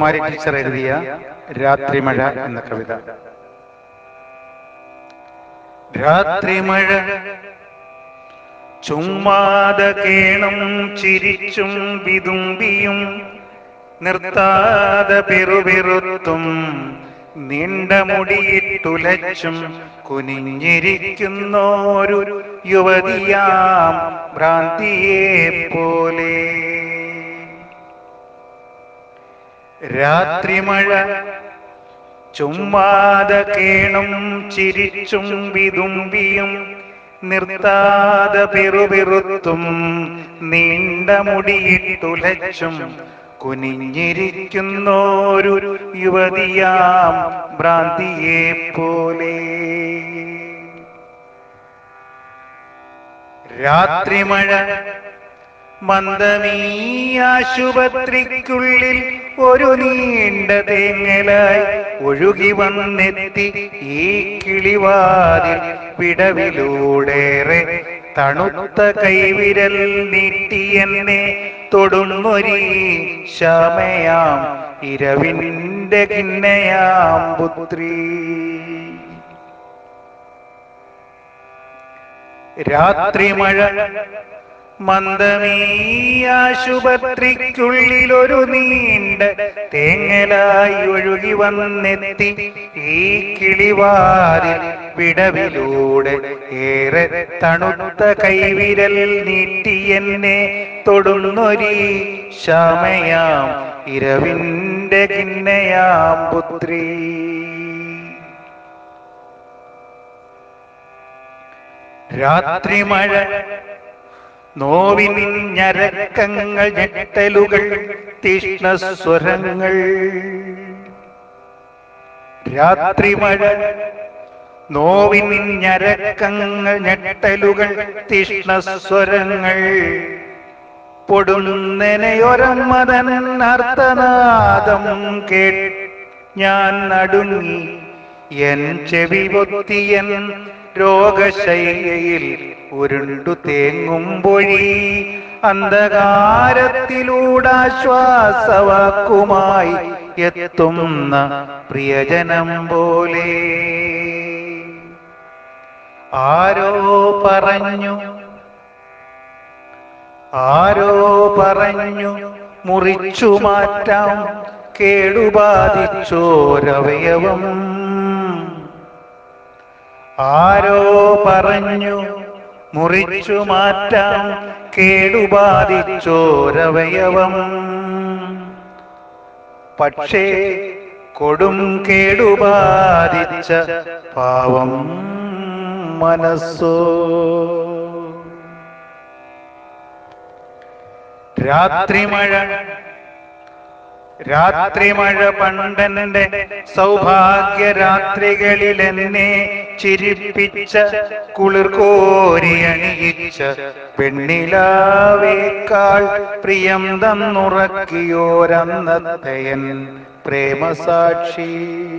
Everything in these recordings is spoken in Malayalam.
കുമാരി ടീച്ചർ എഴുതിയ രാത്രിമഴ എന്ന കവിത രാത്രിമഴ ചുമ്മാതെ കേണം ചിരിച്ചും വിതുമ്പിയും നിർത്താതെ പെറുപെറുത്തും നീണ്ട മുടിയിട്ടുലച്ചും കുനിഞ്ഞിരിക്കുന്നോരു യുവതിയാം ഭ്രാന്തിയെ പോലെ രാത്രിമഴ ചുമ്മാതെ കേണം ചിരിച്ചും വിതുമ്പിയും നിർത്താതെ പെറുപെറുത്തും നീണ്ട മുടിയിട്ടുലച്ചും കുനിഞ്ഞിരിക്കുന്നോരു യുവതിയാം ഭ്രാന്തിയെ പോലെ രാത്രിമഴ മന്ദമീ ആശുപത്രിക്കുള്ളിൽ ഒരു നീണ്ട തേങ്ങലായി ഒഴുകി വന്നെത്തി ഈ കിളിവാതിൽ വിടവിലൂടേറെ തണുത്ത കൈവിരൽ നീട്ടി എന്നെ തൊടുന്നൊരീ ശമയാം ഇരവിന്റെ കിന്നയാം പുത്രി രാത്രിമഴ മന്ദമീ ആശുപത്രിക്കുള്ളിൽ ഒരു നീണ്ട തേങ്ങലായി ഒഴുകി വന്നെത്തി ഈ കിളിവാരിൽ വിടവിലൂടെ ഏറെ തണുത്ത കൈവിരൽ നീട്ടി എന്നെ തൊടുന്നൊരീ ശമയാം ഇരവിന്റെ കിന്നയാം പുത്രി രാത്രിമഴ നോവിൻ ഞരക്കങ്ങൾ ഞെട്ടലുകൾ തീഷ്ണസ്വരങ്ങൾ രാത്രിമഴ നോവിൻ ഞരക്കങ്ങൾ ഞെട്ടലുകൾ തീഷ്ണസ്വരങ്ങൾ പൊടുന്നനെയൊരമ്മതൻ അർത്ഥനാദം കേ ഞാൻ നടുങ്ങി എൻ ചെവി പൊത്തിയൻ രോഗശയ്യയിൽ ഉരുണ്ടു തേങ്ങുമ്പൊഴി അന്ധകാരത്തിലൂടാശ്വാസവാക്കുമായി എത്തുന്ന പ്രിയജനം പോലെ ആരോ പറഞ്ഞു ആരോ പറഞ്ഞു മുറിച്ചു മാറ്റാം കേടുബാധിച്ചോരവയവം ആരോ പറഞ്ഞു മുറിച്ചു മാറ്റാം കേടുബാധിച്ചോരവയവം പക്ഷേ കൊടും കേടുബാധിച്ച പാവം മനസ്സോ രാത്രിമഴ രാത്രിമഴ പണ്ടന്റെ സൗഭാഗ്യ രാത്രികളിൽ എന്നെ ചിരിപ്പിച്ച കുളിർ കോരിയണിയിച്ച പെണ്ണിലാവേക്കാൾ പ്രിയം തന്നുറക്കിയോരന്നത്തയൻ പ്രേമസാക്ഷി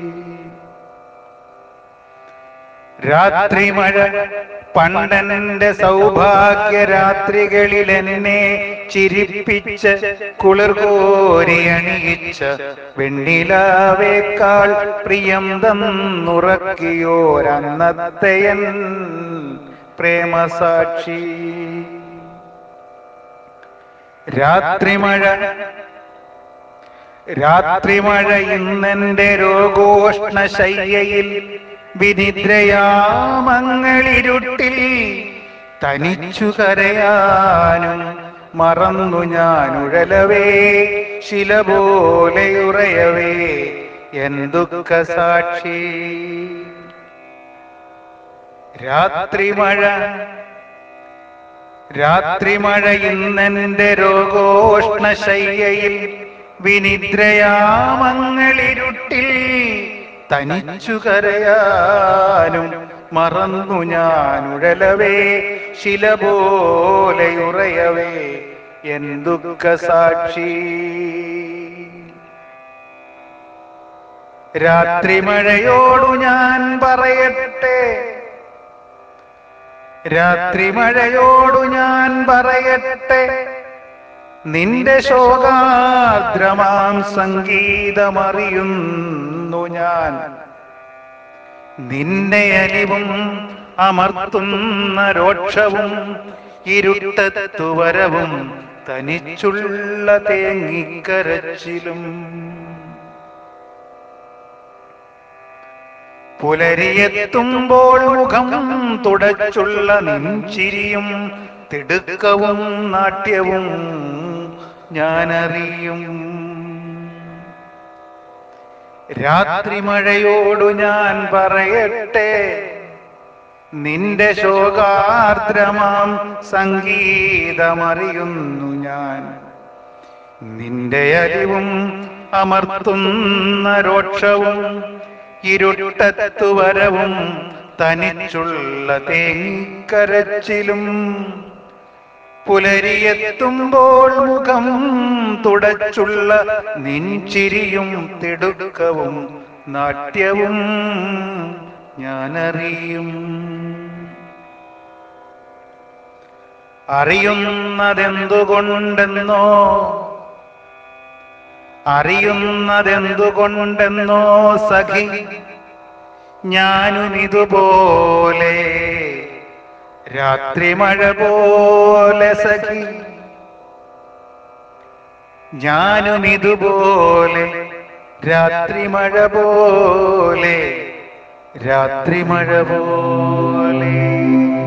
രാത്രിമഴ പണ്ടന്റെ സൗഭാഗ്യ രാത്രികളിൽ എന്നെ ചിരിപ്പിച്ച കുളിർ കോരിയണിയിച്ച വെണ്ണിലാവേക്കാൾ പ്രിയം തന്നുറക്കിയോരന്നത്തയൻ പ്രേമസാക്ഷി രാത്രിമഴ രാത്രിമഴ ഇന്നെന്റെ രോഗോഷ്ണ ശയ്യയിൽ വിനിദ്രയാമങ്ങളിരുട്ടിൽ തനിച്ചു കരയാനും മറന്നു ഞാൻ ഉഴലവേ ശില പോലെയുറയവേ എന്തുക്ക സാക്ഷി രാത്രിമഴ രാത്രിമഴ ഇന്നെന്റെ രോഗോഷ്ണ ശയ്യയിൽ വിനിദ്രയാമങ്ങളിരുട്ടിൽ തനിച്ചു കരയാനും മറന്നു ഞാൻ ഉഴലവേ ശില പോലെയുറയവേ എന്തുക്ക സാക്ഷി രാത്രിമഴയോടു ഞാൻ പറയട്ടെ രാത്രിമഴയോടു ഞാൻ പറയട്ടെ നിന്റെ ശോകാദ്രമാം സംഗീതമറിയുന്നു ഞാൻ നിന്നെ അലിവും അമർത്തുന്ന രോക്ഷവും ഇരുട്ടത്തുവരവും തനിച്ചുള്ള തേങ്ങിക്കരച്ചിലും പുലരിയെത്തുമ്പോൾ മുഖം തുടച്ചുള്ള നിൻചിരിയും തിടുക്കവും നാട്യവും ഞാനറിയും രാത്രി മഴയോടു ഞാൻ പറയട്ടെ നിന്റെ ശോകാർദ്രമാം സംഗീതമറിയുന്നു ഞാൻ നിന്റെ അരിവും അമർത്തുന്ന രോക്ഷവും ഇരുട്ടത്തുവരവും തനിച്ചുള്ള തേങ്ങിക്കരച്ചിലും പുലരിയെത്തുമ്പോൾ മുഖം തുടച്ചുള്ള നിൻചിരിയും തിടുക്കവും നാട്യവും ഞാനറിയും അറിയുന്നതെന്തുകൊണ്ടെന്നോ അറിയുന്നതെന്തുകൊണ്ടെന്നോ സഖി ഞാനും ഇതുപോലെ രാത്രി മഴ പോലെ സഖി ഞാനും ഇതുപോലെ രാത്രി മഴ പോലെ രാത്രി മഴ പോലെ